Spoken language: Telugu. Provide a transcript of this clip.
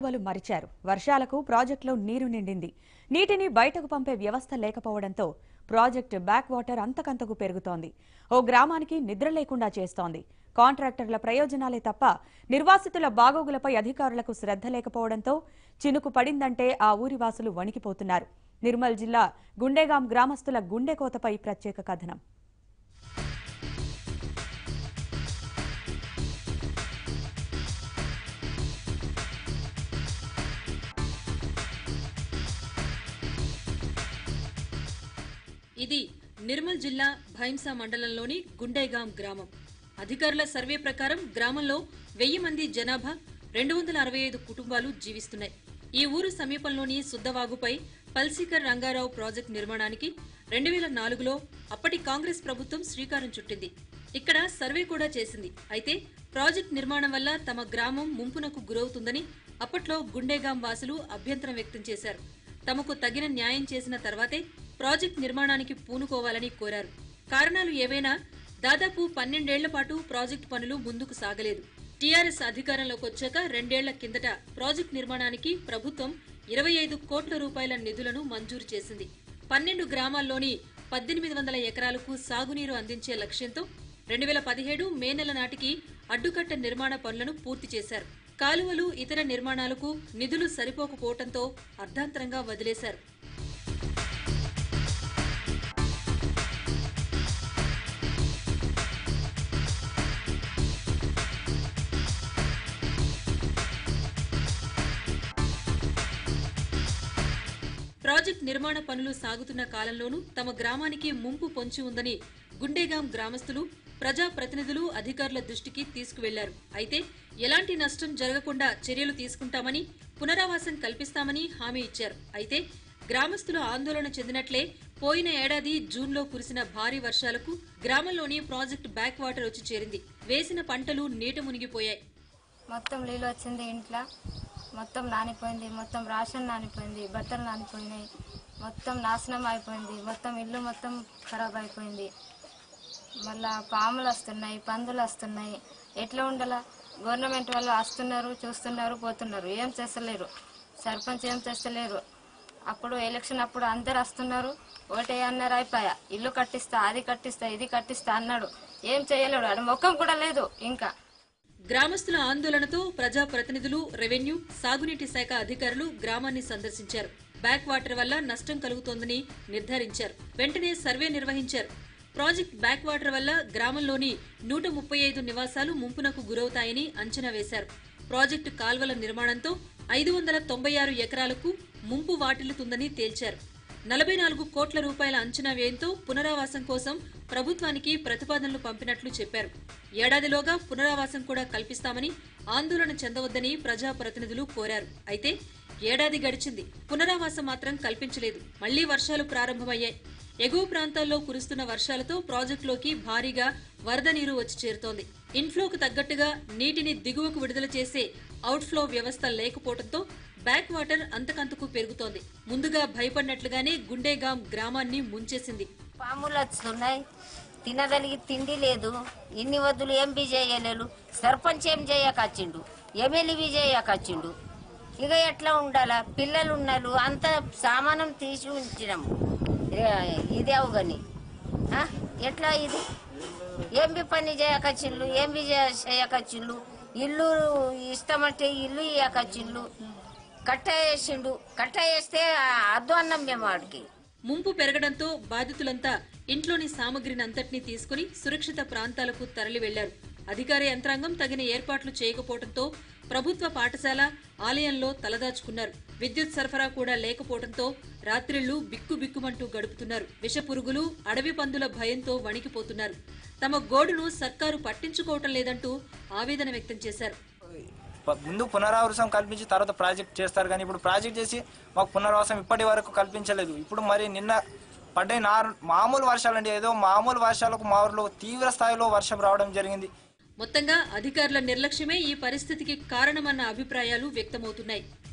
మెలకువలు మరిచారు వర్షాలకు ప్రాజెక్టులో నీరు నిండింది నీటిని బయటకు పంపే వ్యవస్థ లేకపోవడంతో ప్రాజెక్టు బ్యాక్ వాటర్ అంతకంతకు పెరుగుతోంది ఓ గ్రామానికి నిద్ర లేకుండా చేస్తోంది కాంట్రాక్టర్ల ప్రయోజనాలే తప్ప నిర్వాసితుల బాగోగులపై అధికారులకు శ్రద్ధ లేకపోవడంతో చినుకు పడిందంటే ఆ ఊరి వాసులు వణికిపోతున్నారు నిర్మల్ జిల్లా గుండేగాం గ్రామస్తుల గుండెకోతపై ప్రత్యేక కథనం ఇది నిర్మల్ జిల్లా భైంసా మండలంలోని గుండేగాం గ్రామం అధికారుల సర్వే ప్రకారం గ్రామంలో వెయ్యి మంది జనాభా రెండు వందల అరవై ఐదు కుటుంబాలు జీవిస్తున్నాయి ఈ ఊరు సమీపంలోని సుద్దవాగుపై పల్సీకర్ రంగారావు ప్రాజెక్టు నిర్మాణానికి రెండు వేల నాలుగులో అప్పటి కాంగ్రెస్ ప్రభుత్వం శ్రీకారం చుట్టింది ఇక్కడ సర్వే కూడా చేసింది అయితే ప్రాజెక్ట్ నిర్మాణం వల్ల తమ గ్రామం ముంపునకు గురవుతుందని అప్పట్లో గుండేగాం వాసులు అభ్యంతరం వ్యక్తం చేశారు తమకు తగిన న్యాయం చేసిన తర్వాతే ప్రాజెక్ట్ నిర్మాణానికి పూనుకోవాలని కోరారు కారణాలు ఏవైనా దాదాపు పన్నెండేళ్ల పాటు ప్రాజెక్టు పనులు ముందుకు సాగలేదు టీఆర్ఎస్ అధికారంలోకి వచ్చాక రెండేళ్ల కిందట ప్రాజెక్టు నిర్మాణానికి ప్రభుత్వం ఇరవై ఐదు కోట్ల రూపాయల నిధులను మంజూరు చేసింది పన్నెండు గ్రామాల్లోని పద్దెనిమిది వందల ఎకరాలకు సాగునీరు అందించే లక్ష్యంతో రెండు వేల పదిహేడు మే నెల నాటికి అడ్డుకట్ట నిర్మాణ పనులను పూర్తి చేశారు కాలువలు ఇతర నిర్మాణాలకు నిధులు సరిపోకపోవడంతో అర్ధాంతరంగా వదిలేశారు ప్రాజెక్ట్ నిర్మాణ పనులు సాగుతున్న కాలంలోనూ తమ గ్రామానికి ముంపు పొంచి ఉందని గుండేగాం గ్రామస్తులు ప్రజా ప్రతినిధులు అధికారుల దృష్టికి తీసుకువెళ్లారు అయితే ఎలాంటి నష్టం జరగకుండా చర్యలు తీసుకుంటామని పునరావాసం కల్పిస్తామని హామీ ఇచ్చారు అయితే గ్రామస్తులు ఆందోళన చెందినట్లే పోయిన ఏడాది జూన్లో కురిసిన భారీ వర్షాలకు గ్రామంలోని ప్రాజెక్టు బ్యాక్ వాటర్ వచ్చి చేరింది వేసిన పంటలు నీట మునిగిపోయాయి మొత్తం నీళ్ళు వచ్చింది ఇంట్లో మొత్తం నానిపోయింది మొత్తం రాషన్ నానిపోయింది బట్టలు నానిపోయినాయి మొత్తం నాశనం అయిపోయింది మొత్తం ఇల్లు మొత్తం ఖరాబ్ అయిపోయింది మళ్ళా పాములు వస్తున్నాయి పందులు వస్తున్నాయి ఎట్లా ఉండాలా గవర్నమెంట్ వాళ్ళు వస్తున్నారు చూస్తున్నారు పోతున్నారు ఏం చేస్తలేరు సర్పంచ్ ఏం చేస్తలేరు అప్పుడు ఎలక్షన్ అప్పుడు అందరు వస్తున్నారు ఓటే అన్నారు అయిపోయా ఇల్లు కట్టిస్తా అది కట్టిస్తా ఇది కట్టిస్తా అన్నాడు ఏం చేయలేడు ఆడ ముఖం కూడా లేదు ఇంకా గ్రామస్తుల ఆందోళనతో ప్రజా ప్రతినిధులు రెవెన్యూ సాగునీటి శాఖ అధికారులు గ్రామాన్ని సందర్శించారు బ్యాక్ వాటర్ వల్ల నష్టం కలుగుతోందని నిర్ధారించారు వెంటనే సర్వే నిర్వహించారు ప్రాజెక్ట్ బ్యాక్ వాటర్ వల్ల గ్రామంలోని నూట ముప్పై ఐదు నివాసాలు ముంపునకు గురవుతాయని అంచనా వేశారు ప్రాజెక్టు కాల్వల నిర్మాణంతో ఐదు వందల తొంభై ఆరు ఎకరాలకు ముంపు వాటిల్లుతుందని తేల్చారు నలభై నాలుగు కోట్ల రూపాయల అంచనా వ్యయంతో పునరావాసం కోసం ప్రభుత్వానికి ప్రతిపాదనలు పంపినట్లు చెప్పారు ఏడాదిలోగా పునరావాసం కూడా కల్పిస్తామని ఆందోళన చెందవద్దని ప్రజాప్రతినిధులు కోరారు అయితే ఏడాది గడిచింది పునరావాసం మాత్రం కల్పించలేదు మళ్లీ వర్షాలు ప్రారంభమయ్యాయి ఎగువ ప్రాంతాల్లో కురుస్తున్న వర్షాలతో ప్రాజెక్టులోకి భారీగా వరద నీరు వచ్చి చేరుతోంది ఇన్ఫ్లోకు తగ్గట్టుగా నీటిని దిగువకు విడుదల చేసే అవుట్ఫ్లో వ్యవస్థ లేకపోవడంతో బ్యాక్ వాటర్ అంతకంతకు పెరుగుతోంది ముందుగా భయపడినట్లుగానే గుండేగాం గ్రామాన్ని ముంచేసింది పాములు వస్తున్నాయి తినగలిగి తిండి లేదు ఇన్ని వద్దులు ఏం బి చేయలేడు సర్పంచ్ ఏం చేయకచ్చిండు ఎమ్మెల్యే బి చేయకచ్చిండు ఇక ఎట్లా ఉండాలా పిల్లలు ఉన్నారు అంత సామానం తీసి ఉంచినాము ఏ- ఇది అవగని ఆ? ఎట్లా ఇది ఏం బి పని చేయకచ్చిళ్ళు ఏం బి చేయ- చేయకచ్చిళ్ళు ఇల్లు ఇష్టమంటే ఇల్లు ఇయ్యకచ్చిళ్ళు కట్ట వేసిండు కట్ట వేస్తే అద్దు అన్నం మేము వాడికి ముంపు పెరగడంతో బాధితులంతా ఇంట్లోని సామగ్రిని అంతటినీ తీసుకుని సురక్షిత ప్రాంతాలకు తరలి వెళ్లారు అధికార యంత్రాంగం తగిన ఏర్పాట్లు చేయకపోవడంతో ప్రభుత్వ పాఠశాల ఆలయంలో తలదాచుకున్నారు విద్యుత్ సరఫరా కూడా లేకపోవడంతో రాత్రిళ్లు బిక్కు బిక్కుమంటూ గడుపుతున్నారు విషపురుగులు అడవి పందుల భయంతో వణికిపోతున్నారు తమ గోడును సర్కారు పట్టించుకోవటం లేదంటూ ఆవేదన వ్యక్తం చేశారు ప- ముందు పునరావాసం కల్పించి తర్వాత ప్రాజెక్ట్ చేస్తారు కానీ ఇప్పుడు ప్రాజెక్ట్ చేసి మాకు పునరావాసం ఇప్పటి వరకు కల్పించలేదు ఇప్పుడు మరి నిన్న పడ్డే నార్ మామూలు వర్షాలు అండి ఏదో మామూలు వర్షాలకు మా ఊర్లో తీవ్ర స్థాయిలో వర్షం రావడం జరిగింది మొత్తంగా అధికారుల నిర్లక్ష్యమే ఈ పరిస్థితికి కారణమన్న అభిప్రాయాలు వ్యక్తమవుతున్నాయి